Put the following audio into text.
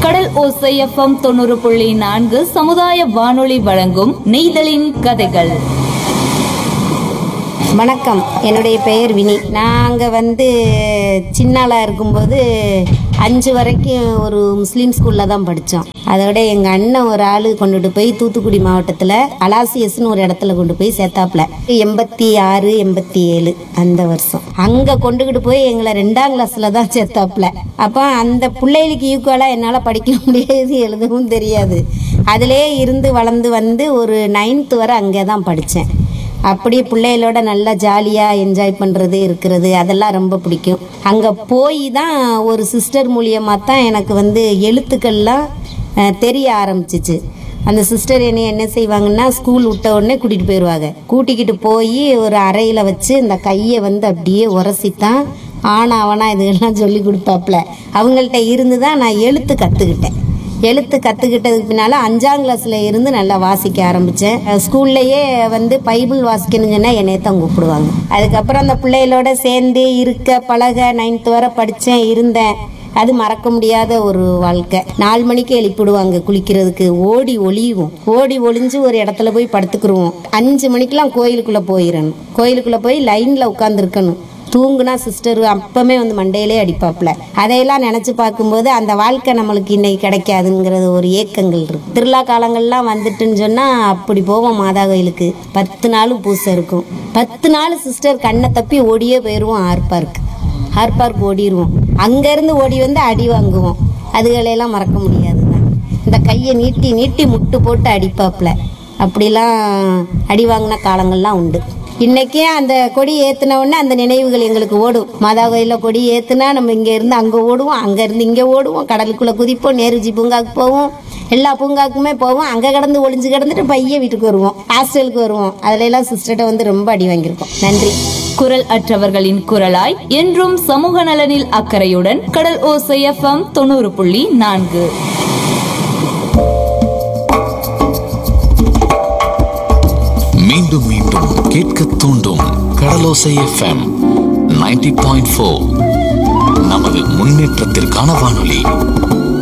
கடல் ஓசை எஃப்எம் தொண்ணூறு புள்ளி நான்கு சமுதாய வானொலி வழங்கும் நெய்தலின் கதைகள் வணக்கம் என்னுடைய பெயர் வினி நாங்கள் வந்து சின்னாளாக இருக்கும்போது அஞ்சு வரைக்கும் ஒரு முஸ்லீம் ஸ்கூலில் தான் படித்தோம் அதோட எங்கள் அண்ணன் ஒரு ஆள் கொண்டுட்டு போய் தூத்துக்குடி மாவட்டத்தில் அலாசியஸ்னு ஒரு இடத்துல கொண்டு போய் சேர்த்தாப்புல எண்பத்தி ஆறு எண்பத்தி ஏழு அந்த வருஷம் அங்கே கொண்டுக்கிட்டு போய் எங்களை ரெண்டாம் கிளாஸில் தான் சேர்த்தாப்புல அப்போ அந்த பிள்ளைகளுக்கு ஈக்குவலாக என்னால் படிக்க முடியாது எழுதவும் தெரியாது அதிலே இருந்து வளர்ந்து வந்து ஒரு நைன்த்து வரை அங்கே தான் படித்தேன் அப்படி பிள்ளைகளோட நல்லா ஜாலியாக என்ஜாய் பண்ணுறது இருக்கிறது அதெல்லாம் ரொம்ப பிடிக்கும் அங்கே போய் தான் ஒரு சிஸ்டர் மூலியமாக தான் எனக்கு வந்து எழுத்துக்கள்லாம் அஹ், தெரிய ஆரம்பிச்சிச்சு அந்த சிஸ்டர் என்னை என்ன செய்வாங்கன்னா ஸ்கூல் விட்ட உடனே கூட்டிகிட்டு போயிடுவாங்க கூட்டிக்கிட்டு போய் ஒரு அறையில் வச்சு இந்த கையை வந்து அப்படியே உரசித்தான் ஆனாவனா இதுகெல்லாம் சொல்லி கொடுப்பாப்புல அவங்கள்ட்ட இருந்து தான் நான் எழுத்து கற்றுக்கிட்டேன் எழுத்து கற்றுக்கிட்டதுக்கு பின்னால் அஞ்சாம் கிளாஸில் இருந்து நல்லா வாசிக்க ஆரம்பித்தேன் ஸ்கூல்லையே வந்து பைபிள் வாசிக்கணும்னு சொன்னால் என்னைய தான் கூப்பிடுவாங்க அதுக்கப்புறம் அந்த பிள்ளைகளோட சேர்ந்து இருக்க பழக நைன்த்து வரை படித்தேன் இருந்தேன் அது மறக்க முடியாத ஒரு வாழ்க்கை நாலு மணிக்கு எழுப்பிடுவாங்க குளிக்கிறதுக்கு ஓடி ஒளியுவோம் ஓடி ஒளிஞ்சு ஒரு இடத்துல போய் படுத்துக்கிருவோம் அஞ்சு மணிக்கெல்லாம் கோயிலுக்குள்ளே போயிடணும் கோயிலுக்குள்ளே போய் லைனில் உட்காந்துருக்கணும் தூங்குனா சிஸ்டர் அப்பமே வந்து மண்டையிலே அடிப்பாப்புல அதையெல்லாம் நினச்சி பார்க்கும்போது அந்த வாழ்க்கை நம்மளுக்கு இன்னைக்கு கிடைக்காதுங்கிறது ஒரு ஏக்கங்கள் இருக்கு திருவிழா காலங்கள்லாம் வந்துட்டுன்னு சொன்னால் அப்படி போவோம் மாதா கோயிலுக்கு பத்து நாளும் பூசை இருக்கும் பத்து நாள் சிஸ்டர் கண்ணை தப்பி ஓடியே போயிடுவோம் ஆர் பார்க் ஆர் பார்க் ஓடிடுவோம் அங்கேருந்து ஓடி வந்து அடி வாங்குவோம் அதுகளையெல்லாம் மறக்க முடியாது தான் இந்த கையை நீட்டி நீட்டி முட்டு போட்டு அடிப்பாப்புல அப்படிலாம் அடி வாங்கின காலங்கள்லாம் உண்டு இன்னைக்கே அந்த கொடி ஏத்துன உடனே அந்த நினைவுகள் எங்களுக்கு ஓடும் மாதா கோயிலில் கொடி ஏத்துனா நம்ம இங்க இருந்து அங்க ஓடுவோம் அங்க இருந்து இங்க ஓடுவோம் கடலுக்குள்ள குதிப்போம் நேருஜி பூங்காக்கு போவோம் எல்லா பூங்காக்குமே போவோம் அங்க கடந்து ஒளிஞ்சு கிடந்துட்டு பைய வீட்டுக்கு வருவோம் ஹாஸ்டலுக்கு வருவோம் அதுல எல்லாம் சிஸ்டர்கிட்ட வந்து ரொம்ப அடி வாங்கியிருக்கோம் நன்றி குரல் அற்றவர்களின் குரலாய் என்றும் சமூக நலனில் அக்கறையுடன் கடல் ஓசை எஃப்எம் தொண்ணூறு புள்ளி நான்கு மீண்டும் மீண்டும் கேட்க தூண்டும் கடலோசை எஃப்எம் 90.4 பாயிண்ட் நமது முன்னேற்றத்திற்கான வானொலி